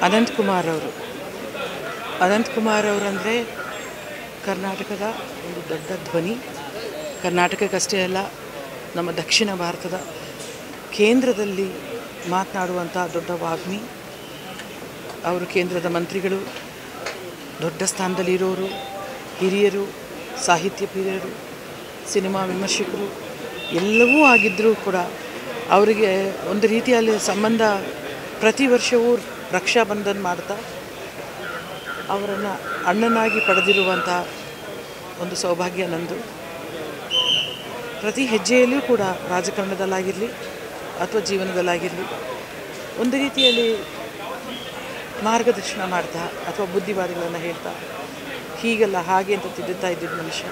ಅನಂತಕುಮಾರ್ ಅವರು ಅನಂತಕುಮಾರ್ ಅವರಂದರೆ ಕರ್ನಾಟಕದ ಒಂದು ದೊಡ್ಡ ಧ್ವನಿ ಕರ್ನಾಟಕಕ್ಕಷ್ಟೇ ಅಲ್ಲ ನಮ್ಮ ದಕ್ಷಿಣ ಭಾರತದ ಕೇಂದ್ರದಲ್ಲಿ ಮಾತನಾಡುವಂಥ ದೊಡ್ಡ ವಾಗ್ಮಿ ಅವರು ಕೇಂದ್ರದ ಮಂತ್ರಿಗಳು ದೊಡ್ಡ ಸ್ಥಾನದಲ್ಲಿರೋರು ಹಿರಿಯರು ಸಾಹಿತ್ಯ ಪ್ರಿಯರು ಸಿನಿಮಾ ವಿಮರ್ಶಕರು ಎಲ್ಲವೂ ಆಗಿದ್ದರೂ ಕೂಡ ಅವರಿಗೆ ಒಂದು ರೀತಿಯಲ್ಲಿ ಸಂಬಂಧ ಪ್ರತಿ ವರ್ಷವೂ ರಕ್ಷಾಬಂಧನ್ ಮಾಡ್ತಾ ಅವರನ್ನು ಅಣ್ಣನಾಗಿ ಪಡೆದಿರುವಂಥ ಒಂದು ಸೌಭಾಗ್ಯ ನಂದು ಪ್ರತಿ ಹೆಜ್ಜೆಯಲ್ಲಿಯೂ ಕೂಡ ರಾಜಕಾರಣದಲ್ಲಾಗಿರಲಿ ಅಥವಾ ಜೀವನದಲ್ಲಾಗಿರಲಿ ಒಂದು ರೀತಿಯಲ್ಲಿ ಮಾರ್ಗದರ್ಶನ ಮಾಡ್ತಾ ಅಥವಾ ಬುದ್ಧಿವಾದಗಳನ್ನು ಹೇಳ್ತಾ ಹೀಗಲ್ಲ ಹಾಗೆ ಅಂತ ತಿದ್ದುತ್ತಾ ಇದ್ದಿದ್ದ ಮನುಷ್ಯ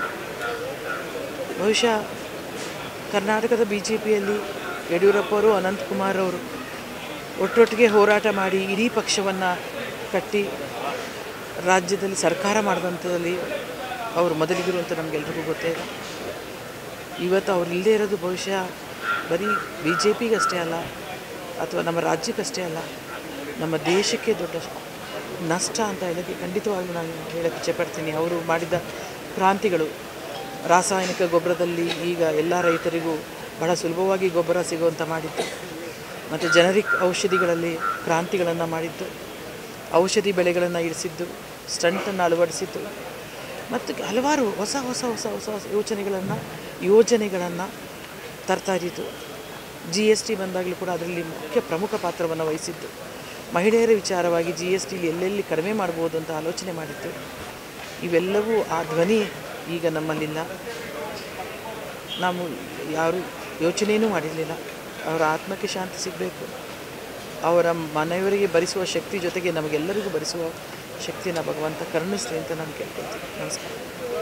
ಬಹುಶಃ ಕರ್ನಾಟಕದ ಬಿ ಜೆ ಪಿಯಲ್ಲಿ ಯಡಿಯೂರಪ್ಪ ಅವರು ಅನಂತಕುಮಾರ್ ಅವರು ಒಟ್ಟೊಟ್ಟಿಗೆ ಹೋರಾಟ ಮಾಡಿ ಇಡೀ ಪಕ್ಷವನ್ನು ಕಟ್ಟಿ ರಾಜ್ಯದಲ್ಲಿ ಸರ್ಕಾರ ಮಾಡಿದಂಥದ್ದಲ್ಲಿ ಅವರು ಮೊದಲಿಗರು ಅಂತ ನಮಗೆಲ್ರಿಗೂ ಗೊತ್ತೇ ಇದೆ ಇವತ್ತು ಅವ್ರು ಇಲ್ಲದೇ ಇರೋದು ಬಹುಶಃ ಬರೀ ಬಿ ಜೆ ಪಿಗಷ್ಟೇ ಅಲ್ಲ ಅಥವಾ ನಮ್ಮ ರಾಜ್ಯಕ್ಕಷ್ಟೇ ಅಲ್ಲ ನಮ್ಮ ದೇಶಕ್ಕೆ ದೊಡ್ಡ ನಷ್ಟ ಅಂತ ಹೇಳೋಕ್ಕೆ ಖಂಡಿತವಾಗ್ಲೂ ನಾನು ಹೇಳೋಕ್ಕೆ ಇಚ್ಛೆಪಡ್ತೀನಿ ಅವರು ಮಾಡಿದ ಕ್ರಾಂತಿಗಳು ರಾಸಾಯನಿಕ ಗೊಬ್ಬರದಲ್ಲಿ ಈಗ ಎಲ್ಲ ರೈತರಿಗೂ ಬಹಳ ಸುಲಭವಾಗಿ ಗೊಬ್ಬರ ಸಿಗುವಂಥ ಮಾಡಿದ್ದು ಮತ್ತು ಜನರಿಕ್ ಔಷಧಿಗಳಲ್ಲಿ ಕ್ರಾಂತಿಗಳನ್ನು ಮಾಡಿದ್ದು ಔಷಧಿ ಬೆಳೆಗಳನ್ನು ಇಳಿಸಿದ್ದು ಸ್ಟಂಟನ್ನು ಅಳವಡಿಸಿದ್ದು ಮತ್ತು ಹಲವಾರು ಹೊಸ ಹೊಸ ಹೊಸ ಹೊಸ ಹೊಸ ಯೋಚನೆಗಳನ್ನು ಯೋಜನೆಗಳನ್ನು ತರ್ತಾ ಇದ್ದಿತ್ತು ಜಿ ಎಸ್ ಟಿ ಬಂದಾಗಲೂ ಕೂಡ ಅದರಲ್ಲಿ ಮುಖ್ಯ ಪ್ರಮುಖ ಪಾತ್ರವನ್ನು ವಹಿಸಿದ್ದು ಮಹಿಳೆಯರ ವಿಚಾರವಾಗಿ ಜಿ ಎಸ್ ಟಿಲಿ ಎಲ್ಲೆಲ್ಲಿ ಕಡಿಮೆ ಮಾಡ್ಬೋದು ಅಂತ ಆಲೋಚನೆ ಮಾಡಿದ್ದು ಇವೆಲ್ಲವೂ ಆ ಧ್ವನಿ ಈಗ ನಮ್ಮಲ್ಲಿಲ್ಲ ನಾವು ಯಾರು ಯೋಚನೆಯೂ ಮಾಡಿರಲಿಲ್ಲ ಅವರ ಆತ್ಮಕ್ಕೆ ಶಾಂತಿ ಸಿಗಬೇಕು ಅವರ ಮನೆಯವರಿಗೆ ಭರಿಸುವ ಶಕ್ತಿ ಜೊತೆಗೆ ನಮಗೆಲ್ಲರಿಗೂ ಭರಿಸುವ ಶಕ್ತಿಯನ್ನು ಭಗವಂತ ಕರುಣಿಸ್ಲಿ ಅಂತ ನಾನು ಕೇಳ್ಕೊಳ್ತೀನಿ ನಮಸ್ಕಾರ